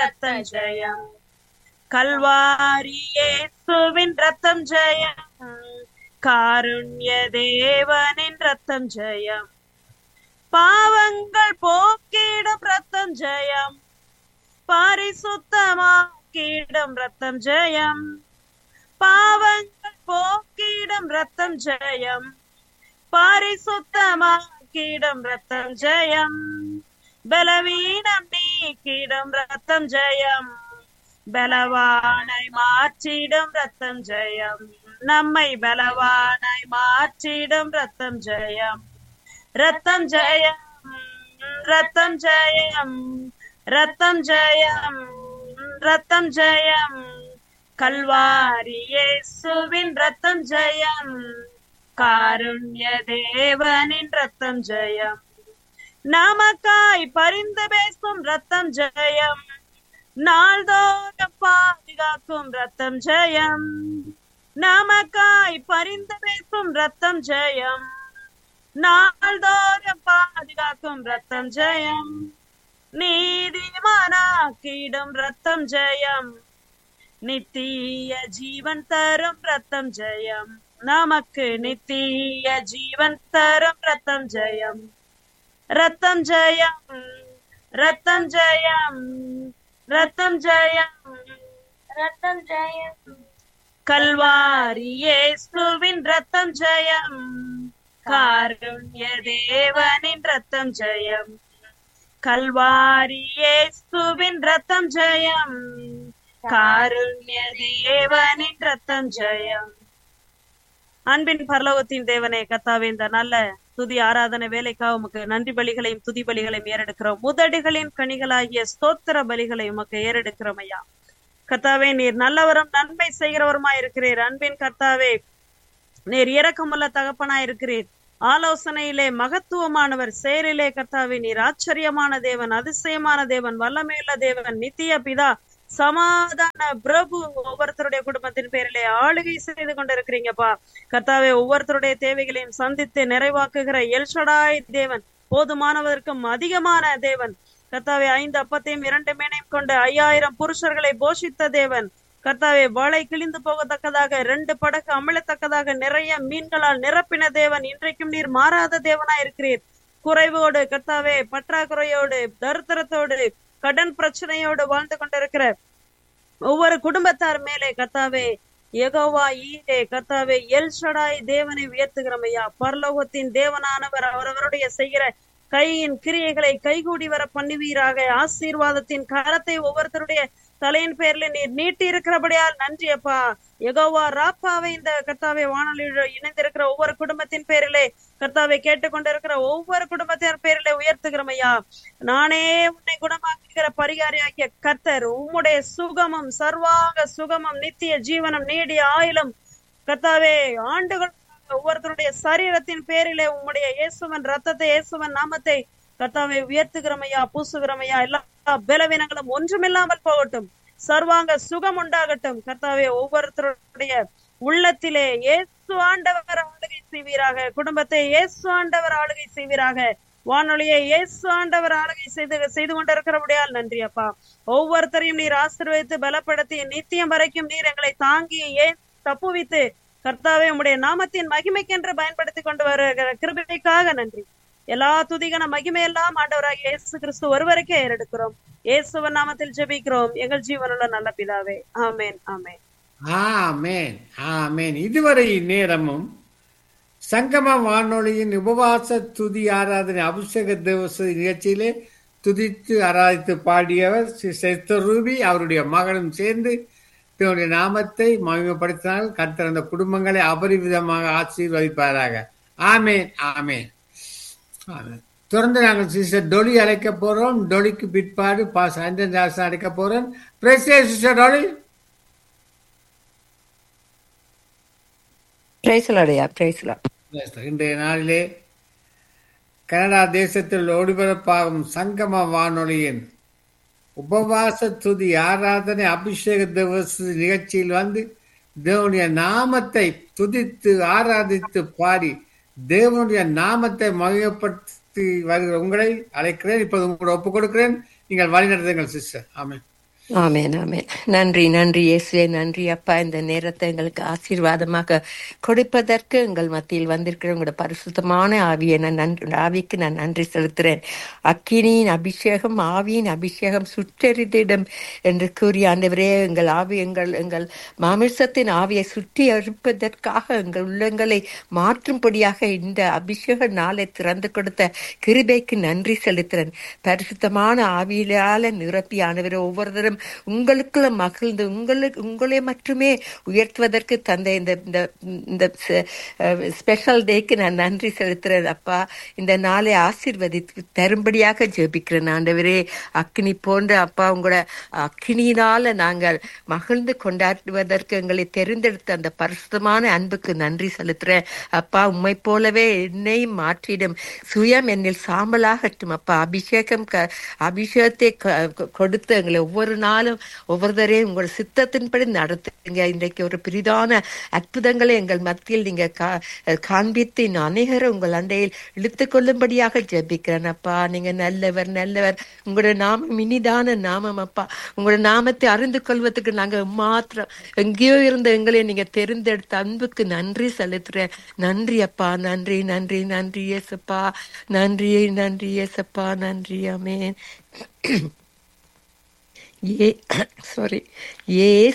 ரத்தம் ஜெயம் கல்வாரி இயேசுவின் ரத்தம் ஜெயம் காருண்ய தேவனின் ரத்தம் ஜெயம் பாவங்கள் போக்கிடும் ரத்தம் ஜெயம் பரிசுத்தமாக்கிடும் ரத்தம் ஜெயம் பாவங்கள் போக்கிடும் ரத்தம் ஜெயம் பரிசுத்தமாக்கிடும் ரத்தம் ஜெயம் பலவீனம் நீக்கிடும் ரத்தம் ஜெயம் பலவானை மாற்றிடும் ரத்தம் ஜெயம் நம்மை பலவானை மாற்றிடும் ரத்தம் ஜெயம் ரத்தம் ஜெயம் ரத்தம் ஜெயம் ரத்தம் ஜெயம் ரத்தம் ஜெயம் கல்வாரி இயேசுவின் ரத்தம் ஜெயம் காருண்ய தேவனின் ரத்தம் ஜெயம் நமக்காய் பரிந்து பேசும் ரத்தம் ஜெயம் நாள்தோறும் பாதுகாக்கும் ரத்தம் ஜெயம் நமக்காய் பரிந்து பேசும் ரத்தம் ஜெயம் நாள்தோறும் பாதுகாக்கும் ரத்தம் ஜெயம் நீதிமானாக்கிடும் ரத்தம் ஜெயம் நித்திய ஜீவன் தரும் ரத்தம் ஜெயம் நமக்கு நித்திய ஜீவன் தரும் ரத்தம் ஜெயம் ரத்தம் ஜெயம் ரத்தம் ஜெயம் ரத்தம் ஜெயம் ரத்தம் ஜெயம் கல்வாரி இயேசுவின் ரத்தம் ஜெயம் காருண்ய தேவனின் ரத்தம் ஜெயம் கல்வாரி இயேசுவின் ரத்தம் ஜெயம் காருண்ய தேவனின் ரத்தம் ஜெயம் அன்பின் பரலோகத்தின் தேவனே கத்தாவே இந்த நல்ல துதி ஆராதனை வேலைக்காக உமக்கு நன்றி பலிகளையும் துதி பலிகளையும் ஏறெடுக்கிறோம் முதடுகளின் கனிகளாகிய ஸ்தோத்திர பலிகளை உமக்கு ஏறெடுக்கிறோம் ஐயா கர்த்தாவே நீர் நல்லவரும் நன்மை செய்கிறவருமா இருக்கிறீர் அன்பின் கர்த்தாவே நீர் இரக்கமுள்ள தகப்பனா இருக்கிறீர் ஆலோசனையிலே மகத்துவமானவர் செயலிலே கர்த்தாவே நீர் ஆச்சரியமான தேவன் அதிசயமான தேவன் வல்லமையுள்ள தேவன் நித்திய பிதா சமாதான பிரபு ஒவ்வொருத்தருடைய குடும்பத்தின் பேரிலே ஆளுகை செய்து கொண்டிருக்கிறீங்கப்பா கர்த்தாவே ஒவ்வொருத்தருடைய தேவைகளையும் சந்தித்து நிறைவாக்குகிற எல்ஷடாய் தேவன் போதுமானவதற்கும் அதிகமான தேவன் கர்த்தாவே ஐந்து அப்பத்தையும் இரண்டு மீனையும் கொண்டு ஐயாயிரம் புருஷர்களை போஷித்த தேவன் கர்த்தாவே வலை கிழிந்து போகத்தக்கதாக ரெண்டு படகு அமிழத்தக்கதாக நிறைய மீன்களால் நிரப்பின தேவன் இன்றைக்கும் நீர் மாறாத தேவனா இருக்கிறீர் குறைவோடு கர்த்தாவே பற்றாக்குறையோடு தரித்திரத்தோடு கடன் பிரச்சனையோடு வாழ்ந்து கொண்டிருக்கிற ஒவ்வொரு குடும்பத்தார் மேலே கர்த்தாவே எகோவா ஈரே கர்த்தாவே எல் ஷடாய் தேவனை உயர்த்துகிறோம் ஐயா பரலோகத்தின் தேவனானவர் அவரவருடைய செய்கிற கையின் கிரியைகளை கைகூடி வர பண்ணுவீராக ஆசீர்வாதத்தின் கரத்தை ஒவ்வொருத்தருடைய தலையின் பேர்ல நீர் நீட்டி இருக்கிறபடியால் நன்றி அப்பா எகோவா ராப்பாவை இந்த கர்த்தாவை வானொலியில் இணைந்திருக்கிற ஒவ்வொரு குடும்பத்தின் பேரிலே கர்த்தாவை கேட்டுக்கொண்டிருக்கிற ஒவ்வொரு குடும்பத்தின் பேரிலே உயர்த்துகிறோம் ஐயா நானே உன்னை குணமாக்குகிற பரிகாரியாகிய கர்த்தர் உம்முடைய சுகமும் சர்வாக சுகமும் நித்திய ஜீவனம் நீடிய ஆயுளும் கர்த்தாவே ஆண்டுகள் ஒவ்வொருத்தருடைய சரீரத்தின் பேரிலே உம்முடைய இயேசுவன் ரத்தத்தை இயேசுவன் நாமத்தை கர்த்தாவை உயர்த்துகிறமையா பூசுகிறமையா எல்லா பலவீனங்களும் ஒன்றுமில்லாமல் போகட்டும் சர்வாங்க சுகம் உண்டாகட்டும் கர்த்தாவே ஒவ்வொருத்தருடைய உள்ளத்திலே இயேசு ஆண்டவர் ஆளுகை செய்வீராக குடும்பத்தை இயேசு ஆண்டவர் ஆளுகை செய்வீராக வானொலியை இயேசு ஆண்டவர் ஆளுகை செய்து செய்து கொண்டிருக்கிறபடியால் நன்றி அப்பா ஒவ்வொருத்தரையும் நீர் ஆசீர்வதித்து பலப்படுத்தி நித்தியம் வரைக்கும் நீர் எங்களை தாங்கி ஏன் தப்புவித்து கர்த்தாவே உம்முடைய நாமத்தின் மகிமைக்கென்று பயன்படுத்தி கொண்டு வருகிற கிருபைக்காக நன்றி எல்லா துதிகன மகிமை எல்லாம் ஆண்டவராக இயேசு கிறிஸ்து ஒருவருக்கே ஏறெடுக்கிறோம் இயேசுவன் நாமத்தில் ஜெபிக்கிறோம் எங்கள் ஜீவனுள்ள நல்ல பிதாவே ஆமேன் ஆமேன் ஆமேன் ஆமேன் இதுவரை நேரமும் சங்கம வானொலியின் உபவாச துதி ஆராதனை அபிஷேக திவச நிகழ்ச்சியிலே துதித்து ஆராதித்து பாடியவர் ஸ்ரீ செஸ்தர் ரூபி அவருடைய மகனும் சேர்ந்து தன்னுடைய நாமத்தை மகிமைப்படுத்தினால் கர்த்தர் அந்த குடும்பங்களை அபரிவிதமாக ஆசீர்வதிப்பாராக ஆமேன் ஆமேன் ஆமேன் தொடர்ந்து நாங்கள் சிஸ்டர் டொலி அழைக்க போறோம் டொலிக்கு பிற்பாடு பாஸ் அஞ்சன் தாசன் அழைக்க போறோம் பிரேசிய சிஸ்டர் டொலி பிரைஸ்லாடையா பிரைஸ்லா இன்றைய நாளிலே கனடா தேசத்தில் ஒளிபரப்பாகும் சங்கம வானொலியின் உபவாச துதி ஆராதனை அபிஷேக திவச நிகழ்ச்சியில் வந்து தேவனுடைய நாமத்தை துதித்து ஆராதித்து பாடி தேவனுடைய நாமத்தை மகிமைப்படுத்தி வருகிற உங்களை அழைக்கிறேன் இப்போது உங்களோட ஒப்புக் கொடுக்கிறேன் நீங்கள் வழிநடத்துங்கள் சிஸ்டர் ஆமென் ஆமென் ஆமென் நன்றி நன்றி இயேசுவே நன்றி அப்பா இந்த நேரத்தை எங்களுக்கு ஆசீர்வாதமாக கொடுப்பதற்கு எங்கள் மத்தியில் வந்திருக்கிற உங்களோட பரிசுத்தமான ஆவியை நான் நன்றி ஆவிக்கு நான் நன்றி செலுத்துகிறேன் அக்கினியின் அபிஷேகம் ஆவியின் அபிஷேகம் சுற்றறிதிடம் என்று கூறிய ஆண்டவரே எங்கள் ஆவி எங்கள் எங்கள் மாமிசத்தின் ஆவியை சுற்றி அறுப்பதற்காக எங்கள் உள்ளங்களை மாற்றும்படியாக இந்த அபிஷேக நாளை திறந்து கொடுத்த கிருபைக்கு நன்றி செலுத்துகிறேன் பரிசுத்தமான ஆவியிலால நிரப்பி ஆண்டவரே ஒவ்வொருத்தரும் உங்களுக்குள்ள மகிழ்ந்து உங்களுக்கு உங்களை மட்டுமே உயர்த்துவதற்கு தந்த இந்த இந்த இந்த ஸ்பெஷல் டேக்கு நான் நன்றி செலுத்துறேன் அப்பா இந்த நாளை ஆசீர்வதித்து தரும்படியாக ஜெபிக்கிறேன் ஆண்டவரே அக்னி போன்ற அப்பா உங்களோட அக்னியினால நாங்கள் மகிழ்ந்து கொண்டாடுவதற்கு எங்களை தெரிந்தெடுத்த அந்த பரிசுத்தமான அன்புக்கு நன்றி செலுத்துறேன் அப்பா உம்மை போலவே என்னையும் மாற்றிடும் சுயம் என்னில் சாம்பலாகட்டும் அப்பா அபிஷேகம் க அபிஷேகத்தை க- கொடுத்து எங்களை ஒவ்வொரு நாளும் ஒவ்வொருத்தரையும் உங்கள் சித்தத்தின்படி நடத்துங்க இன்றைக்கு ஒரு பெரிதான அற்புதங்களை எங்கள் மத்தியில் நீங்க கா- காண்பித்து இன்னும் அநேகரை உங்கள் அண்டையில் இழுத்து கொள்ளும்படியாக ஜெபிக்கிறேன் அப்பா நீங்க நல்லவர் நல்லவர் உங்களோட நாமம் இனிதான நாமம் அப்பா உங்களோட நாமத்தை அறிந்து கொள்வதற்கு நாங்க மாத்திரம் எங்கேயோ இருந்த எங்களை நீங்க தெரிந்தெடுத்த அன்புக்கு நன்றி செலுத்துறேன் நன்றி அப்பா நன்றி நன்றி நன்றி ஏசப்பா நன்றி நன்றி ஏசப்பா நன்றி அமேன் ஏ சாரி ஏ